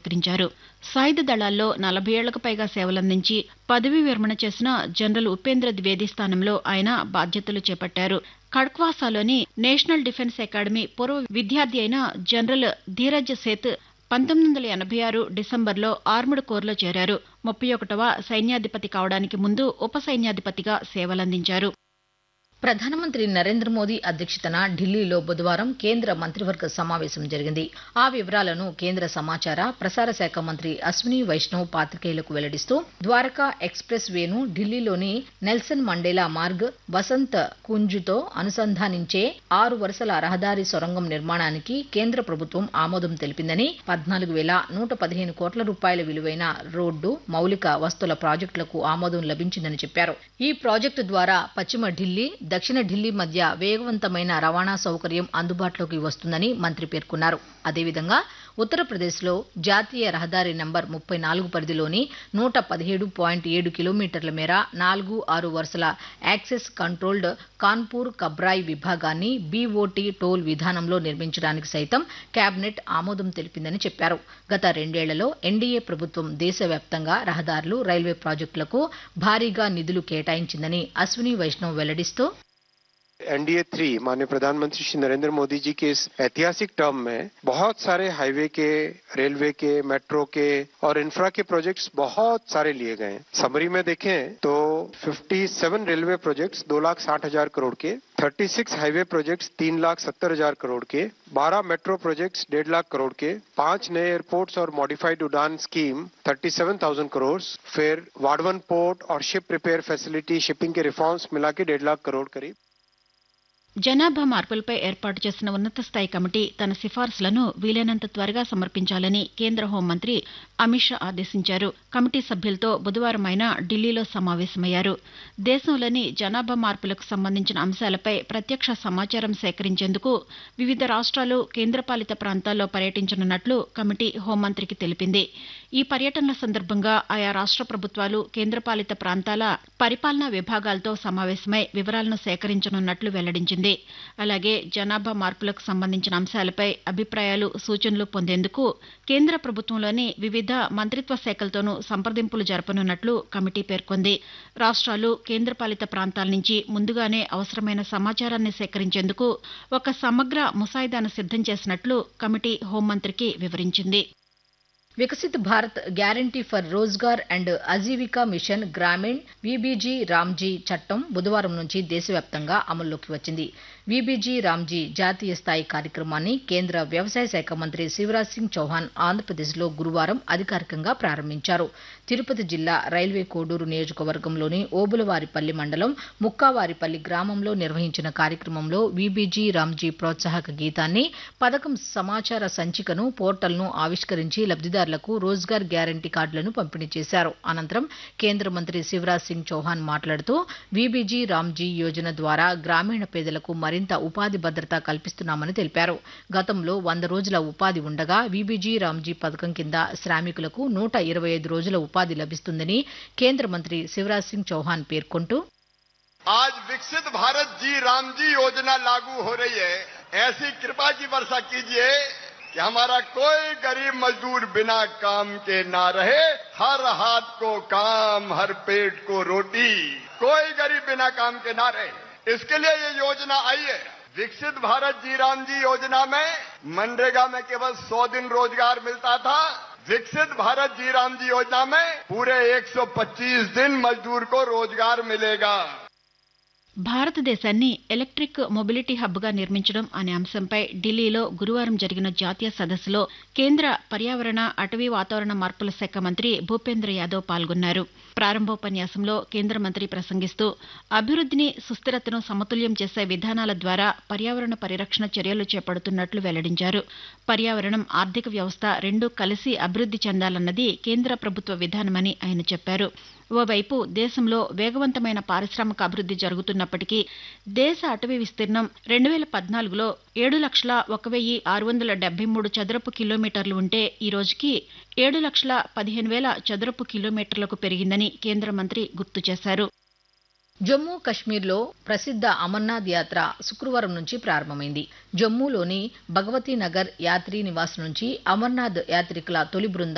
స్వీకరించారు సాయుధ దళాల్లో నలభై ఏళ్లకు పైగా సేవలందించి పదవీ విరమణ చేసిన జనరల్ ఉపేంద్ర ద్వివేది స్థానంలో ఆయన బాధ్యతలు చేపట్టారు ఖడ్క్వాసాలోని నేషనల్ డిఫెన్స్ అకాడమీ పూర్వ విద్యార్థి అయిన జనరల్ ధీరజ్ సేత్ పంతొమ్మిది వందల ఎనభై ఆరు డిసెంబర్లో ఆర్ముడ్ కోర్లో చేరారు ముప్పై ఒకటవ సైన్యాధిపతి కావడానికి ముందు ఉప సైన్యాధిపతిగా సేవలందించారు ప్రధానమంత్రి నరేంద్ర మోదీ అధ్యక్షతన ఢిల్లీలో బుధవారం కేంద్ర మంత్రివర్గ సమావేశం జరిగింది ఆ వివరాలను కేంద్ర సమాచార ప్రసార శాఖ మంత్రి అశ్విని వైష్ణవ్ పాతికేయులకు వెల్లడిస్తూ ద్వారకా ఎక్స్ప్రెస్ వేను ఢిల్లీలోని నెల్సన్ మండేలా మార్గ్ వసంత్ కుంజ్తో అనుసంధానించే ఆరు వరుసల రహదారి సొరంగం నిర్మాణానికి కేంద్ర ప్రభుత్వం ఆమోదం తెలిపిందని పద్నాలుగు వేల నూట పదిహేను కోట్ల రూపాయల విలువైన రోడ్డు మౌలిక వస్తుల ప్రాజెక్టులకు ఆమోదం లభించిందని చెప్పారు ఈ ప్రాజెక్టు ద్వారా పశ్చిమ ఢిల్లీ దక్షిణ ఢిల్లీ మధ్య వేగవంతమైన రవాణా సౌకర్యం అందుబాటులోకి వస్తుందని మంత్రి పేర్కొన్నారు అదేవిధంగా ఉత్తరప్రదేశ్లో జాతీయ రహదారి నంబర్ ముప్పై నాలుగు పరిధిలోని నూట పదిహేడు పాయింట్ ఏడు కిలోమీటర్ల మేర నాలుగు ఆరు వరుసల యాక్సెస్ కంట్రోల్డ్ కాన్పూర్ కబ్రాయ్ విభాగాన్ని బీఓటీ టోల్ విధానంలో నిర్మించడానికి సైతం కేబినెట్ ఆమోదం తెలిపిందని చెప్పారు గత రెండేళ్లలో ఎన్డీఏ ప్రభుత్వం దేశవ్యాప్తంగా రహదారులు రైల్వే ప్రాజెక్టులకు భారీగా నిధులు కేటాయించిందని అశ్విని వైష్ణవ్ వెల్లడిస్తూ एनडीए थ्री माननीय प्रधानमंत्री श्री नरेंद्र मोदी जी के इस ऐतिहासिक टर्म में बहुत सारे हाईवे के रेलवे के मेट्रो के और इंफ्रा के प्रोजेक्ट्स बहुत सारे लिए गए हैं समरी में देखें तो 57 रेलवे प्रोजेक्ट्स दो लाख साठ हजार करोड़ के 36 हाईवे प्रोजेक्ट्स तीन लाख सत्तर हजार करोड़ के 12 मेट्रो प्रोजेक्ट्स डेढ़ लाख करोड़ के पांच नए एयरपोर्ट्स और मॉडिफाइड उड़ान स्कीम 37,000 करोड़ फिर वाडवन पोर्ट और शिप रिपेयर फैसिलिटी शिपिंग के रिफॉर्म्स मिला के डेढ़ लाख करोड़ करीब జనాభా మార్పులపై ఏర్పాటు చేసిన ఉన్నత స్థాయి కమిటీ తన సిఫార్సులను వీలైనంత త్వరగా సమర్పించాలని కేంద్ర హోంమంత్రి అమిత్ షా ఆదేశించారు కమిటీ సభ్యులతో బుధవారం ఆయన ఢిల్లీలో సమావేశమయ్యారు దేశంలోని జనాభా మార్పులకు సంబంధించిన అంశాలపై ప్రత్యక్ష సమాచారం సేకరించేందుకు వివిధ రాష్ట్రాలు కేంద్రపాలిత ప్రాంతాల్లో పర్యటించనున్నట్లు కమిటీ హోంమంత్రికి తెలిపింది ఈ పర్యటనల సందర్భంగా ఆయా రాష్ట్ర ప్రభుత్వాలు కేంద్రపాలిత ప్రాంతాల పరిపాలనా విభాగాలతో సమావేశమై వివరాలను సేకరించనున్నట్లు వెల్లడించింది అలాగే జనాభా మార్పులకు సంబంధించిన అంశాలపై అభిప్రాయాలు సూచనలు పొందేందుకు కేంద్ర ప్రభుత్వంలోని వివిధ మంత్రిత్వ శాఖలతోనూ సంప్రదింపులు జరపనున్నట్లు కమిటీ పేర్కొంది రాష్ట్రాలు కేంద్రపాలిత ప్రాంతాల నుంచి ముందుగానే అవసరమైన సమాచారాన్ని సేకరించేందుకు ఒక సమగ్ర ముసాయిదాను సిద్దం చేసినట్లు కమిటీ హోంమంత్రికి వివరించింది Viksit Bharat guarantee for Rozgar and Ajeevika mission Grameen VBG Ramji చట్టం బుధవారం నుంచి దేశవ్యాప్తంగా అమల్లోకి వచ్చింది వీబీజీ రామ్జీ జాతీయ స్థాయి కార్యక్రమాన్ని కేంద్ర వ్యవసాయ శాఖ మంత్రి శివరాజ్ సింగ్ చౌహాన్ ఆంధ్రప్రదేశ్లో గురువారం అధికారికంగా ప్రారంభించారు తిరుపతి జిల్లా రైల్వే కోడూరు నియోజకవర్గంలోని ఓబులవారిపల్లి మండలం ముక్కావారిపల్లి గ్రామంలో నిర్వహించిన కార్యక్రమంలో వీబీజీ రామ్జీ ప్రోత్సాహక గీతాన్ని పథకం సమాచార సంచికను పోర్టల్ను ఆవిష్కరించి లబ్దిదారులకు రోజ్గార్ గ్యారంటీ కార్డులను పంపిణీ చేశారు అనంతరం కేంద్ర మంత్రి శివరాజ్ సింగ్ చౌహాన్ మాట్లాడుతూ వీబీజీ రామ్జీ యోజన ద్వారా గ్రామీణ పేదలకు మరింత ఉపాధి భద్రత కల్పిస్తున్నామని తెలిపారు గతంలో వంద రోజుల ఉపాధి ఉండగా వీబీజీ రామ్జీ పథకం కింద శ్రామికులకు నూట ఇరవై ఐదు రోజుల ఉపాధి లభిస్తుందని కేంద్ర మంత్రి శివరాజ్ సింగ్ చౌహాన్ పేర్కొంటూ आज विकसित भारत जी राम जी योजना लागू हो रही है ऐसी कृपा की वर्षा कीजिए कि हमारा कोई गरीब मजदूर बिना काम के ना रहे हर हाथ को काम हर पेट को रोटी कोई गरीब बिना काम के ना रहे इसके लिए ये योजना आई है विकसित भारत जी राम जी योजना में मनरेगा में केवल 100 दिन रोजगार मिलता था विकसित भारत जी राम जी योजना में पूरे 125 दिन मजदूर को रोजगार मिलेगा భారతదేశాన్ని ఎలక్ట్రిక్ మొబిలిటీ హబ్గా నిర్మించడం అనే అంశంపై ఢిల్లీలో గురువారం జరిగిన జాతీయ సదస్సులో కేంద్ర పర్యావరణ అటవీ వాతావరణ మార్పుల శాఖ మంత్రి భూపేంద్ర యాదవ్ పాల్గొన్నారు ప్రారంభోపన్యాసంలో కేంద్ర మంత్రి ప్రసంగిస్తూ అభివృద్ధిని సుస్థిరతను సమతుల్యం చేసే విధానాల ద్వారా పర్యావరణ పరిరక్షణ చర్యలు చేపడుతున్నట్లు వెల్లడించారు పర్యావరణం ఆర్థిక వ్యవస్థ రెండూ కలిసి అభివృద్ధి చెందాలన్నది కేంద్ర ప్రభుత్వ విధానమని ఆయన చెప్పారు ఓవైపు దేశంలో వేగవంతమైన పారిశ్రామిక అభివృద్ధి జరుగుతున్నప్పటికీ దేశ అటవీ విస్తీర్ణం రెండు వేల పద్నాలుగులో ఏడు లక్షల ఒక వెయ్యి ఆరు వందల డెబ్బై మూడు చదరపు కిలోమీటర్లు ఉంటే ఈ రోజుకి ఏడు లక్షల పదిహేను వేల చదరపు కిలోమీటర్లకు పెరిగిందని కేంద్ర మంత్రి గుర్తు చేశారు జమ్మూ కశ్మీర్లో ప్రసిద్ధ అమర్నాథ్ యాత్ర శుక్రవారం నుంచి ప్రారంభమైంది జమ్మూలోని భగవతీ నగర్ యాత్రీ నివాస్ నుంచి అమర్నాథ్ యాత్రికుల తొలి బృందం